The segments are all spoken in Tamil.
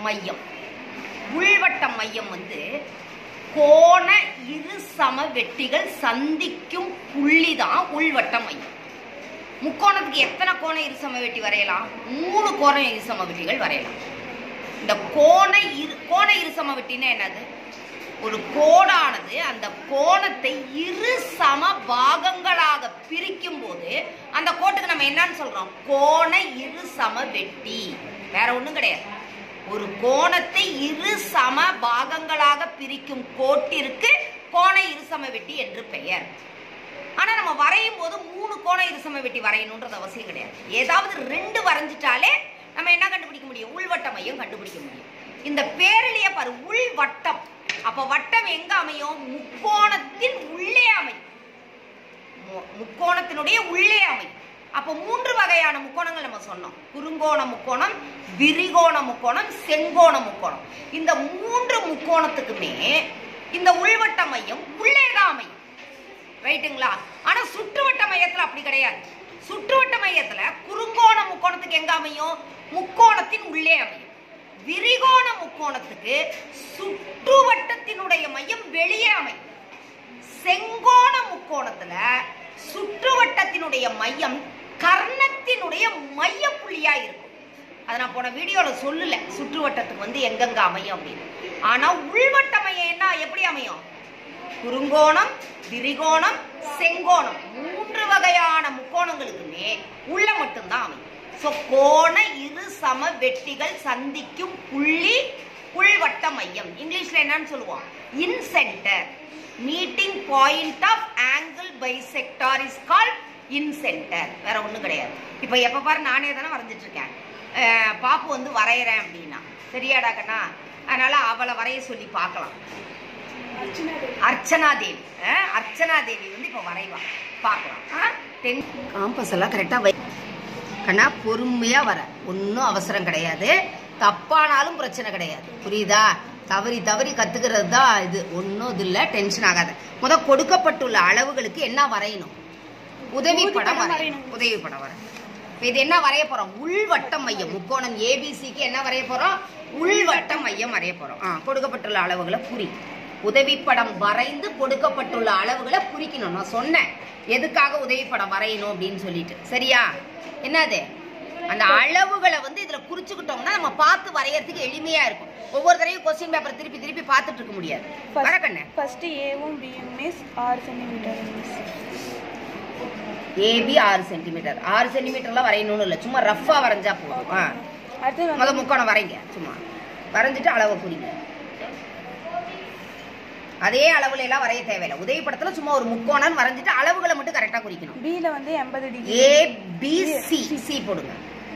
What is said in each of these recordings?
மையம் உள்வட்ட மையம் வந்து கோண இரு சம வெட்டிகள் சந்திக்கும் புள்ளி தான் உள்வட்ட மையம் முக்கோணத்துக்கு எத்தனை கோண இருசம வெட்டி வரையலாம் மூணு கோண இருசம வெட்டிகள் வரையலாம் இந்த கோண இரு கோண இருசம வெட்டினா என்னது ஒரு கோடானது அந்த கோணத்தை இரு சம பாகங்களாக பிரிக்கும் போது அந்த கோட்டுக்கு நம்ம என்னன்னு சொல்றோம் கோண இரு சம வெட்டி வேற ஒண்ணும் கிடையாது ஒரு கோணத்தை இரு சம பாகங்களாக பிரிக்கும் கோட்டிற்கு கோண இருசம வெட்டி என்று பெயர் ஆனா நம்ம வரையும் போது மூணு கோண இருசம வெட்டி வரையணுன்றது அவசியம் கிடையாது ஏதாவது ரெண்டு வரைஞ்சிட்டாலே நம்ம என்ன கண்டுபிடிக்க முடியும் உள்வட்ட மையம் கண்டுபிடிக்க முடியும் இந்த பேரிலேயே பாரு உள்வட்டம் அப்ப வட்டம் எங்க அமையும் முக்கோணத்தின் உள்ளே அமையும் மு- முக்கோணத்தினுடைய உள்ளே அமையும் அப்ப மூன்று வகையான முக்கோணங்கள் நம்ம சொன்னோம் குறுங்கோண முக்கோணம் விரிகோண முக்கோணம் செங்கோண முக்கோணம் இந்த மூன்று முக்கோணத்துக்குமே இந்த உள்வட்ட மையம் உள்ளே தான் அமையும் ரைட்டுங்களா ஆனா சுற்றுவட்ட மையத்துல அப்படி கிடையாது சுற்றுவட்ட மையத்துல குறுங்கோண முக்கோணத்துக்கு எங்க அமையும் முக்கோணத்தின் உள்ளே அமையும் விரிகோண முக்கோணத்துக்கு சுற்றுவட்டத்தினுடைய மையம் வெளியே அமையும் செங்கோண முக்கோணத்துல சுற்றுவட்டத்தினுடைய மையம் கர்ணத்தினுடைய மைய புள்ளியா இருக்கும் அதை நான் போன வீடியோல சொல்லல சுற்றுவட்டத்துக்கு வந்து எங்கெங்க அமையும் அப்படின்னு ஆனா உள்வட்ட மையம் என்ன எப்படி அமையும் குறுங்கோணம் விரிகோணம் செங்கோணம் மூன்று வகையான முக்கோணங்களுக்குமே உள்ள மட்டும்தான் அமையும் ஸோ கோண இரு சம வெட்டிகள் சந்திக்கும் புள்ளி உள்வட்ட மையம் இங்கிலீஷ்ல என்னன்னு சொல்லுவோம் incentre meeting point of angle bisector is called incentre வேற ஒண்ணும் கிடையாது இப்போ எப்ப பாரு நானே தானே வரைஞ்சிட்டு இருக்கேன் அஹ் பாப்பு வந்து வரைகிறேன் அப்படின்னா சரியாடா கண்ணா அதனால அவளை வரைய சொல்லி பார்க்கலாம் அர்ச்சனா தேவி அஹ், அர்ச்சனா தேவி வந்து இப்போ வரைவா பார்க்கலாம் டென் காம்பஸ் எல்லாம் கரெக்டாக வை கண்ணா பொறுமையா வர ஒன்றும் அவசரம் கிடையாது தப்பானாலும் பிரச்சனை கிடையாது புரியுதா தவறி தவறி கத்துக்கிறது தான் இது ஒன்றும் இது இல்லை டென்ஷன் ஆகாத முத கொடுக்கப்பட்டுள்ள அளவுகளுக்கு என்ன வரையணும் உதவி படம் வரையணும் உதவி படம் வர இப்போ இது என்ன வரைய போறோம் உள்வட்ட மையம் முக்கோணம் ஏபிசிக்கு என்ன வரைய போறோம் உள்வட்ட மையம் வரைய போறோம் ஆ கொடுக்கப்பட்டுள்ள அளவுகளை குறி உதவி படம் வரைந்து கொடுக்கப்பட்டுள்ள அளவுகளை குறிக்கணும் நான் சொன்னேன் எதுக்காக உதவி படம் வரையணும் அப்படின்னு சொல்லிட்டு சரியா என்னது அந்த அளவுகளை வந்து இதுல குறிச்சுக்கிட்டோம்னா நம்ம பார்த்து வரையறதுக்கு எளிமையா இருக்கும் ஒவ்வொரு தடவையும் கொஸ்டின் பேப்பர் திருப்பி திருப்பி பார்த்துட்டு இருக்க முடியாது வரக்கண்ணே ஃபர்ஸ்ட் ஏவும் பியும் மிஸ் ஆறு சென்டிமீட்டர் மிஸ் ஏபி ஆறு சென்டிமீட்டர் ஆறு சென்டிமீட்டர்லாம் வரையணும்னு இல்லை சும்மா ரஃபா வரைஞ்சா போதும் ஆ அடுத்து முத வந்து முக்கோணம் வரைங்க சும்மா வரைஞ்சிட்டு அளவை குறிங்க அதே அளவுல எல்லாம் வரைய தேவையில்லை உதவி படத்துல சும்மா ஒரு முக்கோணம் வரைஞ்சிட்டு அளவுகளை மட்டும் கரெக்டா குறிக்கணும் பியில் வந்து எண்பது degree A B C C போடுங்க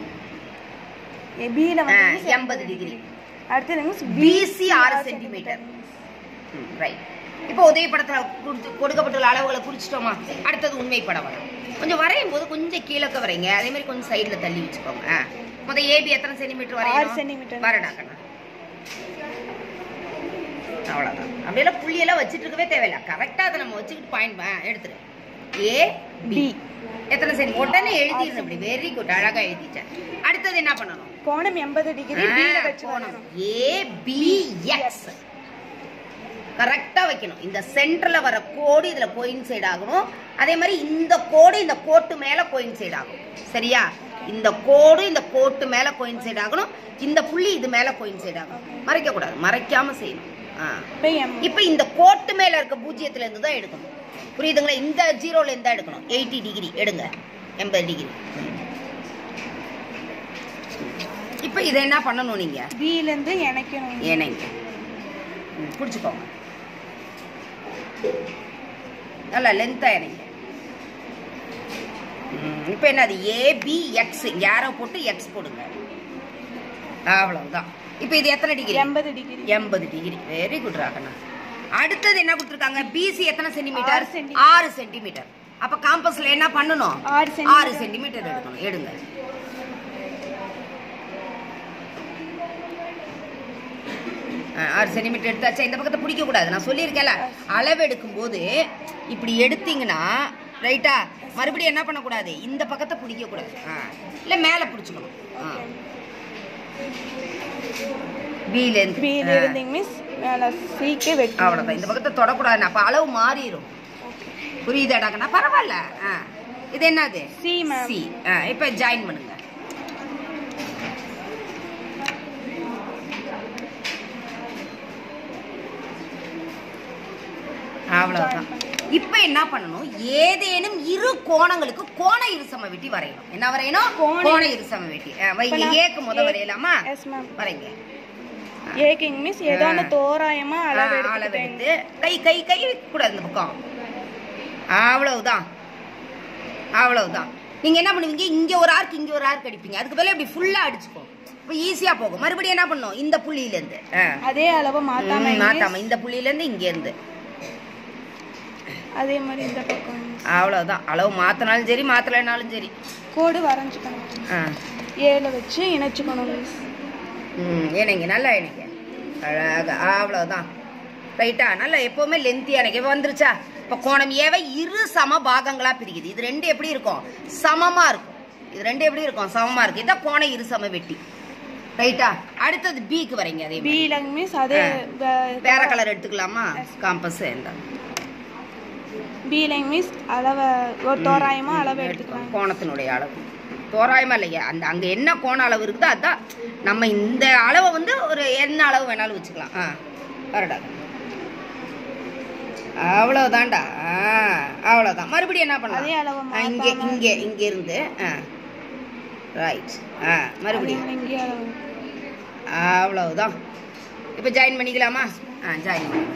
பியில் ஆ, வந்து எண்பது டிகிரி அடுத்தது வந்து BC ஆறு சென்டிமீட்டர் ரைட் இப்போ உதவி படத்துல கொடுத்து கொடுக்கப்பட்டுள்ள அளவுகளை குறிச்சிட்டோமா அடுத்தது உண்மை படம் வரும் கொஞ்சம் வரையும் போது கொஞ்சம் கீழக்க வரைங்க அதே மாதிரி கொஞ்சம் சைடுல தள்ளி வச்சுக்கோங்க ஆ. முத ஏபி எத்தனை சென்டிமீட்டர் ஆறு வரையணும் சென்டிமீட்டர். வரடா கண்ணா அவ்வளவுதான் அப்படியெல்லாம் புள்ளியெல்லாம் வச்சுட்டு இருக்கவே தேவையில்ல கரெக்டா அதை நம்ம வச்சுக்கிட்டு பாயிண்ட் எடுத்துரு ஏ பி பி எத்தனை சென்டி உடனே எழுதிடணும் அப்படி வெரி குட் அழகா எழுதிட்டேன் அடுத்தது என்ன பண்ணணும் கோணம் எண்பது டிகிரி பியில் வச்சு வரணும் ஏபிஎக்ஸ் கரெக்டா வைக்கணும் இந்த சென்டர்ல வர கோடு இதுல கோயின்சைட் ஆகணும் அதே மாதிரி இந்த கோடு இந்த கோட்டு மேல கோயின்சைட் ஆகும் சரியா இந்த கோடு இந்த கோட்டு மேல கோயின்சைட் ஆகணும் இந்த புள்ளி இது மேல கோயின்சைட் ஆகணும் மறைக்க கூடாது மறைக்காம செய்யணும் ஆ. இப்போ எம் இப்ப இந்த கோட்டு மேல இருக்க பூஜ்ஜியத்துல இருந்து தான் எடுக்கணும் புரியுதுங்களா இந்த ஜீரோல இருந்து தான் எடுக்கணும் எயிட்டி டிகிரி எடுங்க எண்பது டிகிரி இப்ப இதை என்ன பண்ணணும் நீங்க பியிலேருந்து இணைக்கணும் ஏனைங்க ம், பிடிச்சுக்கோங்க நல்லா லென்த்தா இணைங்க ம், இப்போ என்னது ஏபி எக்ஸ் யாரோ போட்டு எக்ஸ் போடுங்க அவ்வளவுதான் இப்போ இது எத்தனை டிகிரி எண்பது டிகிரி எண்பது டிகிரி வெரி குட் ராகண்ணா அடுத்தது என்ன கொடுத்துருக்காங்க பிசி எத்தனை சென்டிமீட்டர் ஆறு சென்டிமீட்டர். ஆறு சென்டிமீட்டர் அப்ப காம்பஸ்ல என்ன பண்ணணும் ஆறு சென்டிமீட்டர். ஆறு சென்டிமீட்டர் எடுக்கணும் எடுங்க ஆ, ஆறு சென்டிமீட்டர் எடுத்தாச்சா இந்த பக்கத்தை பிடிக்க கூடாது நான் சொல்லியிருக்கேன்ல அளவு எடுக்கும்போது இப்படி எடுத்தீங்கன்னா ரைட்டா மறுபடியும் என்ன பண்ணக்கூடாது இந்த பக்கத்தை பிடிக்க கூடாது ஆ. இல்ல மேல பிடிச்சுக்கணும் ஆ. பில இருந்து பியில இருந்தீங்க மிஸ் மேலே சிக்கு வெட்டி அவ்வளவுதான் இந்த பக்கத்தை தொடக்கூடாது அப்ப அளவு மாறிடும் புரியுதாடாக்கண்ணா பரவாயில்ல ஆ. இது என்னது சி மேம் சி இப்ப ஜாயின் பண்ணுங்க அவ்வளவுதான் இப்ப என்ன பண்ணணும் ஏதேனும் இரு கோணங்களுக்கு கோண இருசம வெட்டி வரையணும் என்ன வரையணும் கோண- கோண இருசம வெட்டி ஆ, வைங்க இப்ப நான் ஏக்கு முத ஏ- வரையலாமா எஸ் மேம் வரைங்க ஏக்கிங் மிஸ் ஏதோ ஒன்று தோராயமா அளவு ஆ, அளவு எடுத்துக்கிட்டேன் எடுத்து கை கை கை கூடாது இந்த பக்கம் அவ்வளவுதான் அவ்வளவுதான் நீங்க என்ன பண்ணுவீங்க இங்க ஒரு ஆர்க் இங்க ஒரு ஆர்க் அடிப்பீங்க அதுக்கு பதிலா இப்படி ஃபுல்லா அடிச்சுக்கோ இப்போ ஈஸியா போகும் மறுபடியும் என்ன பண்ணும் இந்த புள்ளியில இருந்து ஆ. அதே அளவை மாத்தாம ம், miss. மாத்தாம இந்த புள்ளியில இருந்து இங்க இருந்து அதே மாதிரி இந்த பக்கம் miss. அவ்வளவுதான் அளவு மாத்தினாலும் சரி மாத்தலைனாலும் சரி கோடு வரைஞ்சுக்கணும் ஆ. ஏழு வச்சு இணைச்சுக்கணும் மிஸ் ம் இணைங்க நல்லா இணைங்க அழகா அவ்வளவுதான் ரைட்டா நல்லா எப்பவுமே லென்த்தியா இணைங்க இப்ப வந்துருச்சா இப்ப கோணம் ஏவை இரு சம பாகங்களா பிரிக்குது இது ரெண்டு எப்படி இருக்கும் சமமா இருக்கும் இது ரெண்டு எப்படி இருக்கும் சமமா இருக்கு இதான் கோண இரு சம வெட்டி ரைட்டா அடுத்தது பிக்கு வரீங்க அதே மாதிரி. பியில மிஸ் அதே ஆ. வேற கலர் எடுத்துக்கலாமா காம்பஸ் என்ன பியில மிஸ் அளவை ஒரு தோராயமா அளவு எடுத்துக்கலாம் கோணத்தினுடைய அளவு தோராயமா இல்லையா அந்த அங்க என்ன கோண அளவு இருக்குதோ அதான் நம்ம இந்த அளவை வந்து ஒரு என்ன அளவு வேணாலும் வச்சுக்கலாம் ஆ வரடா அவ்வளவுதான்டா ஆ அவ்வளவுதான் மறுபடியும் என்ன அதே பண்ணலாம் அளவை ஆ, இங்க மாத்தாம இங்க இங்க இருந்து ஆ ரைட் ஆ அதே மறுபடியும் மாதிரி இங்கே அளவு அவ்வளவுதான் இப்போ ஜாயின் பண்ணிக்கலாமா ஆ ஜாயின் பண்ணி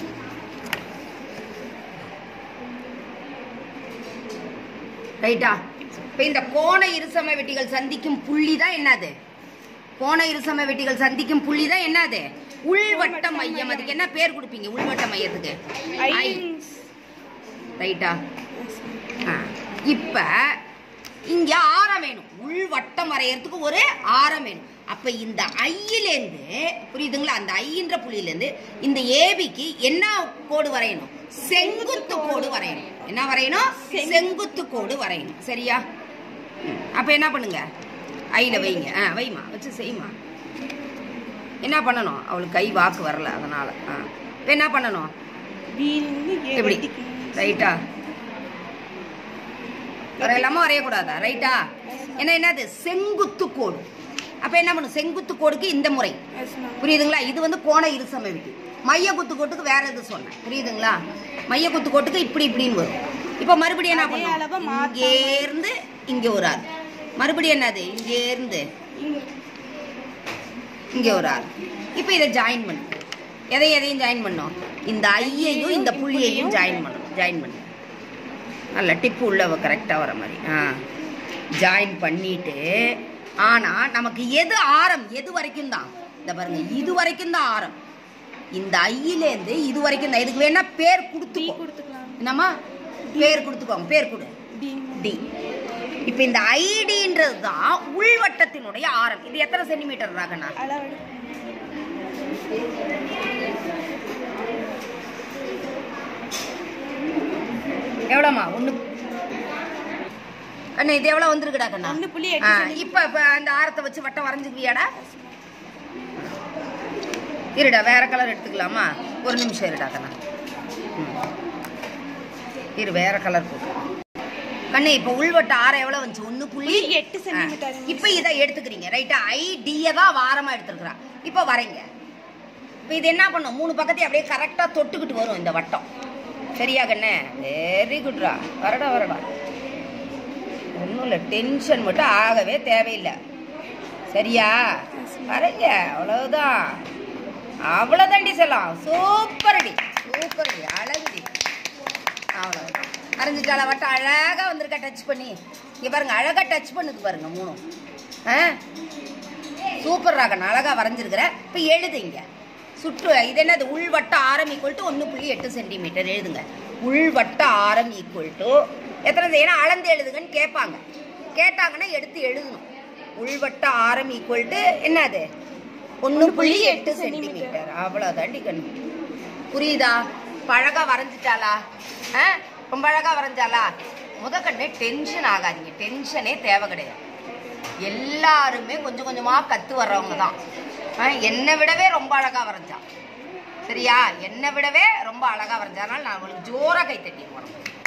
ரைட்டா இப்போ இந்த கோண இருசம வெட்டிகள் சந்திக்கும் புள்ளி தான் என்னது கோண இருசம வெட்டிகள் சந்திக்கும் புள்ளி தான் என்னது உள்வட்ட மையம் அதுக்கு என்ன பேர் கொடுப்பீங்க உள்வட்ட மையத்துக்கு ஐ ஐன்ஸ் ரைட்டா ஆ. இப்ப இங்க ஆரம் வேணும் உள்வட்டம் வரையறதுக்கு ஒரு ஆரம் வேணும் அப்ப இந்த ஐயிலேருந்து புரியுதுங்களா அந்த ஐன்ற புள்ளியிலேருந்து இந்த ஏபிக்கு என்ன கோடு வரையணும் செங்குத்து கோடு வரையணும் என்ன வரையணும் செங்குத்து கோடு வரையணும் சரியா ம். அப்ப என்ன பண்ணுங்க ஐல வைங்க ஆ வைமா வச்சு செய்யுமா என்ன பண்ணணும் அவளுக்கு கை வாக்கு வரல அதனால ஆ இப்ப என்ன பண்ணணும் பியிலிருந்து ஏ எப்படி வெட்டிக்கணும் ரைட்டா வரையலாமா வரையக்கூடாதா ரைட்டா ஏன்னா என்னது செங்குத்து கோடு அப்ப என்ன பண்ணும் செங்குத்து கோடுக்கு இந்த முறை எஸ் மேம் புரியுதுங்களா இது வந்து கோண இருசம விதி மைய குத்து கோட்டுக்கு வேற எது சொன்னேன் புரியுதுங்களா மைய குத்து கோட்டுக்கு இப்படி இப்படின்னு வரும் இப்ப மறுபடியும் என்ன அதே அளவை பண்ணும் மாத்தாம. இங்கே இருந்து இங்க ஒரு ஆள் மறுபடியும் என்னது இங்கே இருந்து இங்க ஒரு ஆள் இப்ப இதை ஜாயின் பண்ணு எதை எதையும் ஜாயின் பண்ணோம் இந்த ஐயையும் இந்த புள்ளியையும் ஜாயின் பண்ணணும் ஜாயின் பண்ணு நல்ல டிப்பு உள்ள கரெக்டாக வர மாதிரி ஆ ஜாயின் பண்ணிட்டு ஆனா நமக்கு எது ஆரம் எது வரைக்கும் தான் இந்த பாருங்க இது வரைக்கும் தான் ஆரம் இந்த ஐயிலேருந்து இது வரைக்கும் தான் இதுக்கு வேணா பேர் டி கொடுத்துக்கோ கொடுத்துக்கலாம் என்னம்மா பேர் கொடுத்துக்கோங்க பேர் கொடு டி டி இப்போ இந்த ஐடின்றது தான் உள்வட்டத்தினுடைய ஆரம் இது எத்தனை சென்டிமீட்டர் ராகண்ணா அளவு எவ்வளோம்மா ஒன்று அண்ணா இது எவ்வளோ வந்திருக்குடா கண்ணா ஒன்று புள்ளி ஆ, எட்டு சென்டிமீட்டர். இப்ப இப்ப அந்த ஆரத்தை வச்சு வட்டம் வரைஞ்சுக்குவியாடா இருடா வேற கலர் எடுத்துக்கலாமா ஒரு நிமிஷம் இருடா கண்ணா ம். இரு வேற கலர் போட்டு கண்ணு இப்ப உள்வட்ட ஆரம் எவ்வளவு வந்துச்சு ஒண்ணு புள்ளி புள்ளி எட்டு சென்டிமீட்டர். ஆ, இப்ப இதை எடுத்துக்கிறீங்க ரைட்டா ஐ டிய தான் வாரமா எடுத்துருக்குறான் இப்ப வரைங்க இப்ப இது என்ன பண்ணும் மூணு பக்கத்தையும் அப்படியே கரெக்டா தொட்டுக்கிட்டு வரும் இந்த வட்டம் சரியா கண்ணே வெரி குட்ரா வரடா வரடா ஒன்றும் இல்லை டென்ஷன் மட்டும் ஆகவே தேவையில்லை சரியா வரைங்க அவ்வளவுதான் அவ்வளோதாண்டி செல்லாம் சூப்பர்டி சூப்பர்டி அழகுடி அவ்வளோதான் அரைஞ்சிட்டால வட்டம் அழகாக வந்திருக்கா டச் பண்ணி இங்கே பாருங்க அழகாக டச் பண்ணுது பாருங்க மூணும் ஆ சூப்பர் ராகன் அழகாக வரைஞ்சிருக்கிற இப்போ எழுதுங்க சுற்று இது என்னது உள்வட்ட ஆரம் ஈக்குவல் டு ஒன்று புள்ளி எட்டு சென்டிமீட்டர் எழுதுங்க உள்வட்ட ஆரம் ஈக்குவல் டு எத்தனை செ- ஏன்னா அளந்து எழுதுங்கன்னு கேட்பாங்க கேட்டாங்கன்னா எடுத்து எழுதணும் உள்வட்ட ஆரம் ஈக்குவல் டு என்னது ஒன்று புள்ளி எட்டு சென்டிமீட்டர் அவ்வளோதாண்டி கண்ணு புரியுதா பழகா வரைஞ்சிட்டாளா ஆ ரொம்ப அழகா வரைஞ்சாளா முத கண்ணே டென்ஷன் ஆகாதீங்க டென்ஷனே தேவை கிடையாது எல்லாருமே கொஞ்சம் கொஞ்சமா கத்து வர்றவங்க தான் ஆஹ் என்னை விடவே ரொம்ப அழகா வரைஞ்சா சரியா என்னை விடவே ரொம்ப அழகா வரைஞ்சா அதனால நான் அவளுக்கு ஜோரா கை தட்டி போறேன்